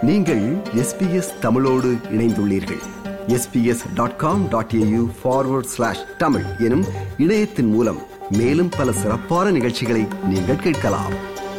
நீங்கள் எஸ்பிஎஸ் தமிழோடு இணைந்துள்ளீர்கள் SBS dot com dot AU forward slash Tamil எனும் இணையத்தின் மூலம் மேலும் பல சிறப்பான நிகழ்ச்சிகளை நீங்கள் கேட்கலாம்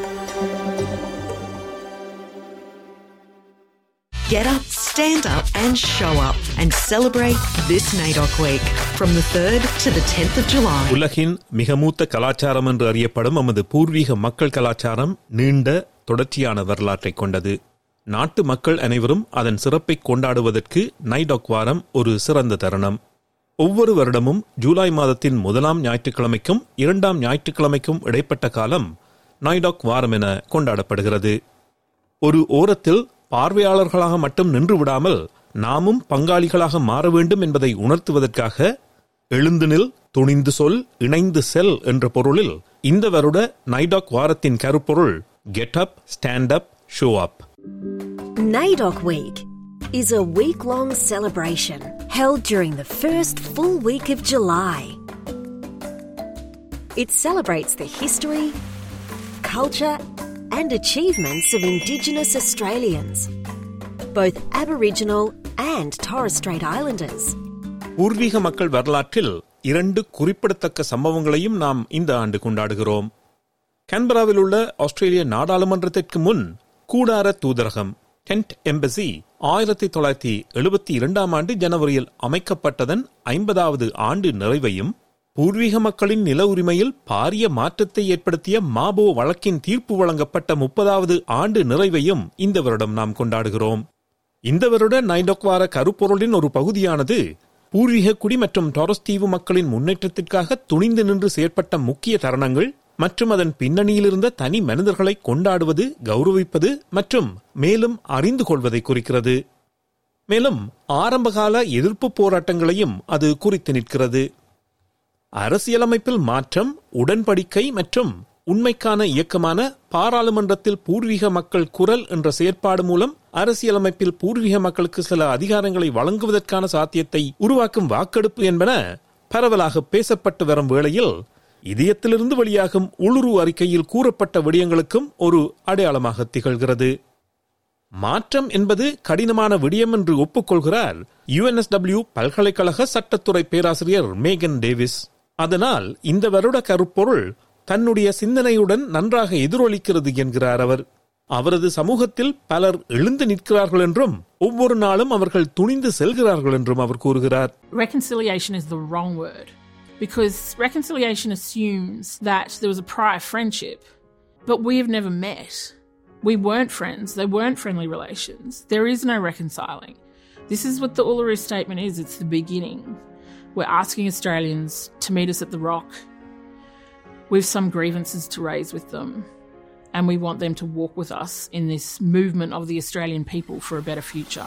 Get up, stand up, and show up and celebrate this NAIDOC week from the 3rd to the 10th of July. உலகின் மிக மூத்த கலாச்சாரம் என்று அறியப்படும் நமது பூர்வீக மக்கள் கலாச்சாரம் நீண்ட தொடர்ச்சியான வரலாற்றை கொண்டது நாட்டு மக்கள் அனைவரும் அதன் சிறப்பை கொண்டாடுவதற்கு நைடாக் வாரம் ஒரு சிறந்த தருணம் ஒவ்வொரு வருடமும் ஜூலை மாதத்தின் முதலாம் ஞாயிற்றுக்கிழமைக்கும் இரண்டாம் ஞாயிற்றுக்கிழமைக்கும் இடைப்பட்ட காலம் நைடாக் வாரம் என கொண்டாடப்படுகிறது ஒரு ஓரத்தில் பார்வையாளர்களாக மட்டும் நின்று விடாமல் நாமும் பங்காளிகளாக மாற வேண்டும் என்பதை உணர்த்துவதற்காக எழுந்து நில் துணிந்து சொல் இணைந்து செல் என்ற பொருளில் இந்த வருட நைடாக் வாரத்தின் கருப்பொருள் get up stand up show up NAIDOC Week is a week long celebration held during the first full week of July. It celebrates the history, culture, and achievements of Indigenous Australians, both Aboriginal and Torres Strait Islanders. பூர்வீக மக்கள் வரலாற்றில் இரண்டு குறிப்பிடத்தக்க சம்பவங்களையும் நாம் இந்த ஆண்டு கொண்டாடுகிறோம் கேன்பராவில் உள்ள ஆஸ்திரேலிய நாடாளுமன்றத்திற்கு முன் கூடார தூதரகம் டென்ட் எம்பசி ஆயிரத்தி தொள்ளாயிரத்தி எழுபத்தி இரண்டாம் ஆண்டு ஜனவரியில் அமைக்கப்பட்டதன் ஐம்பதாவது ஆண்டு நிறைவையும் பூர்வீக மக்களின் நில உரிமையில் பாரிய மாற்றத்தை ஏற்படுத்திய மாபோ வழக்கின் தீர்ப்பு வழங்கப்பட்ட முப்பதாவது ஆண்டு நிறைவையும் இந்த வருடம் நாம் கொண்டாடுகிறோம் இந்த வருட நைடோக் வார கருப்பொருளின் ஒரு பகுதியானது பூர்வீக குடி மற்றும் டாரஸ் தீவு மக்களின் முன்னேற்றத்திற்காக துணிந்து நின்று செயற்பட்ட முக்கிய தருணங்கள் மற்றும் அதன் பின்னணியில் இருந்த தனி மனிதர்களை கொண்டாடுவது கௌரவிப்பது மற்றும் மேலும் அறிந்து கொள்வதை குறிக்கிறது மேலும் ஆரம்பகால எதிர்ப்பு போராட்டங்களையும் அது குறித்து நிற்கிறது அரசியலமைப்பில் மாற்றம் உடன்படிக்கை மற்றும் உண்மைக்கான இயக்கமான பாராளுமன்றத்தில் பூர்வீக மக்கள் குரல் என்ற செயற்பாடு மூலம் அரசியலமைப்பில் பூர்வீக மக்களுக்கு சில அதிகாரங்களை வழங்குவதற்கான சாத்தியத்தை உருவாக்கும் வாக்கெடுப்பு என்பன பரவலாக பேசப்பட்டு வரும் வேளையில் இதயத்திலிருந்து வெளியாகும் உள்ளுரு அறிக்கையில் கூறப்பட்ட விடயங்களுக்கும் ஒரு அடையாளமாக திகழ்கிறது மாற்றம் என்பது கடினமான விடயம் என்று ஒப்புக்கொள்கிறார் யுஎன்எஸ்டபிள்யூ பல்கலைக்கழக சட்டத்துறை பேராசிரியர் மேகன் டேவிஸ் அதனால் இந்த வருட கருப்பொருள் தன்னுடைய சிந்தனையுடன் நன்றாக எதிரொலிக்கிறது என்கிறார் அவர் அவரது சமூகத்தில் பலர் எழுந்து நிற்கிறார்கள் என்றும் ஒவ்வொரு நாளும் அவர்கள் துணிந்து செல்கிறார்கள் என்றும் அவர் கூறுகிறார் Reconciliation is the wrong word because reconciliation assumes that there was a prior friendship, but we have never met. We weren't friends, they weren't friendly relations. There is no reconciling. This is what the Uluru Statement is it's the beginning. We're asking Australians to meet us at the Rock. We've some grievances to raise with them, and we want them to walk with us in this movement of the Australian people for a better future.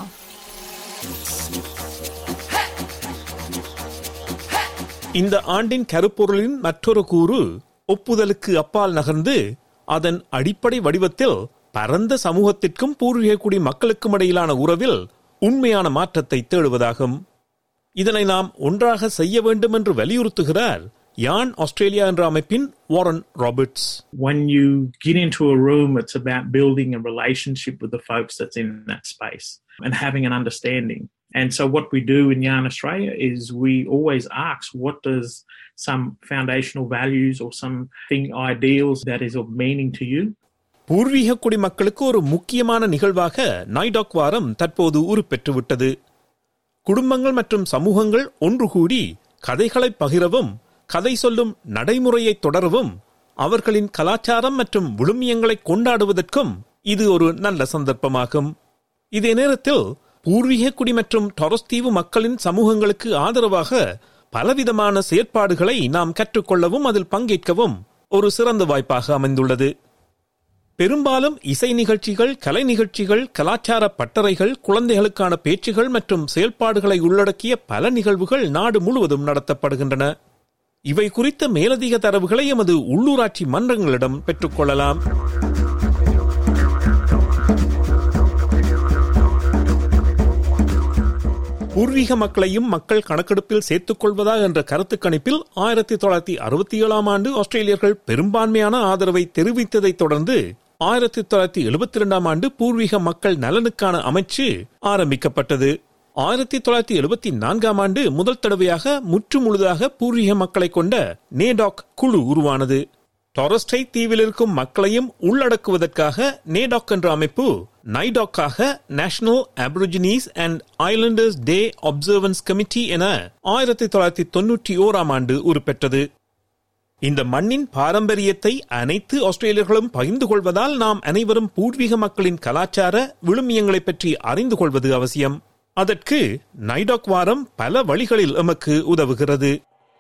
இந்த ஆண்டின் கருப்பொருளின் மற்றொரு கூறு ஒப்புதலுக்கு அப்பால் நகர்ந்து அதன் அடிப்படை வடிவத்தில் பரந்த சமூகத்திற்கும் பூர்வீக குடி மக்களுக்கும் இடையிலான உறவில் உண்மையான மாற்றத்தை தேடுவதாகும் இதனை நாம் ஒன்றாக செய்ய வேண்டும் என்று வலியுறுத்துகிறார் யான் ஆஸ்திரேலியா என்ற அமைப்பின் Warren Roberts when you get into a room, it's about building a relationship with the folks that's in that space and having an understanding. And so, what we do in Yarn Australia is we always ask, what does some foundational values or something ideals that is of meaning to you? பூர்வீக குடி மக்களுக்கு ஒரு முக்கியமான நிகழ்வாக நைடாக் வாரம் தற்போது உருப்பெற்றுவிட்டது குடும்பங்கள் மற்றும் சமூகங்கள் ஒன்று கூடி கதைகளை பகிரவும் கதை சொல்லும் நடைமுறையை தொடரவும் அவர்களின் கலாச்சாரம் மற்றும் விழுமியங்களை கொண்டாடுவதற்கும் இது ஒரு நல்ல சந்தர்ப்பமாகும் இதே நேரத்தில் பூர்வீக குடி மற்றும் டொரஸ் தீவு மக்களின் சமூகங்களுக்கு ஆதரவாக பலவிதமான செயற்பாடுகளை நாம் கற்றுக்கொள்ளவும் அதில் பங்கேற்கவும் ஒரு சிறந்த வாய்ப்பாக அமைந்துள்ளது பெரும்பாலும் இசை நிகழ்ச்சிகள் கலை நிகழ்ச்சிகள் கலாச்சார பட்டறைகள் குழந்தைகளுக்கான பேச்சுகள் மற்றும் செயல்பாடுகளை உள்ளடக்கிய பல நிகழ்வுகள் நாடு முழுவதும் நடத்தப்படுகின்றன இவை குறித்த மேலதிக தரவுகளை எமது உள்ளூராட்சி மன்றங்களிடம் பெற்றுக்கொள்ளலாம் பூர்வீக மக்களையும் மக்கள் கணக்கெடுப்பில் சேர்த்துக் கொள்வதா என்ற கருத்து கணிப்பில் ஆயிரத்தி தொள்ளாயிரத்தி அறுபத்தி ஏழாம் ஆண்டு ஆஸ்திரேலியர்கள் பெரும்பான்மையான ஆதரவை தெரிவித்ததைத் தொடர்ந்து ஆயிரத்தி தொள்ளாயிரத்தி எழுபத்தி இரண்டாம் ஆண்டு பூர்வீக மக்கள் நலனுக்கான அமைச்சு ஆரம்பிக்கப்பட்டது ஆயிரத்தி தொள்ளாயிரத்தி எழுபத்தி நான்காம் ஆண்டு முதல் தடவையாக முற்று முழுதாக பூர்வீக மக்களை கொண்ட நேடாக் குழு உருவானது டொரஸ்டை தீவில் இருக்கும் மக்களையும் உள்ளடக்குவதற்காக நேடாக் என்ற அமைப்பு நைடாக்காக national aborigines and islanders day observance committee என ஆயிரத்தி தொள்ளாயிரத்தி தொன்னூற்றி ஓராம் ஆண்டு உருப்பெற்றது இந்த மண்ணின் பாரம்பரியத்தை அனைத்து ஆஸ்திரேலியர்களும் பகிர்ந்து கொள்வதால் நாம் அனைவரும் பூர்வீக மக்களின் கலாச்சார விழுமியங்களை பற்றி அறிந்து கொள்வது அவசியம் அதற்கு நைடாக் வாரம் பல வழிகளில் எமக்கு உதவுகிறது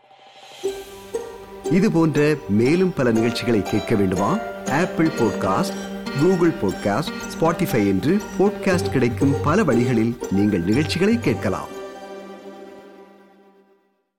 இது போன்ற மேலும் பல நிகழ்ச்சிகளை கேட்க வேண்டுமா Apple podcast Google podcast Spotify என்று பாட்காஸ்ட் கிடைக்கும் பல வழிகளில் நீங்கள் நிகழ்ச்சிகளை கேட்கலாம்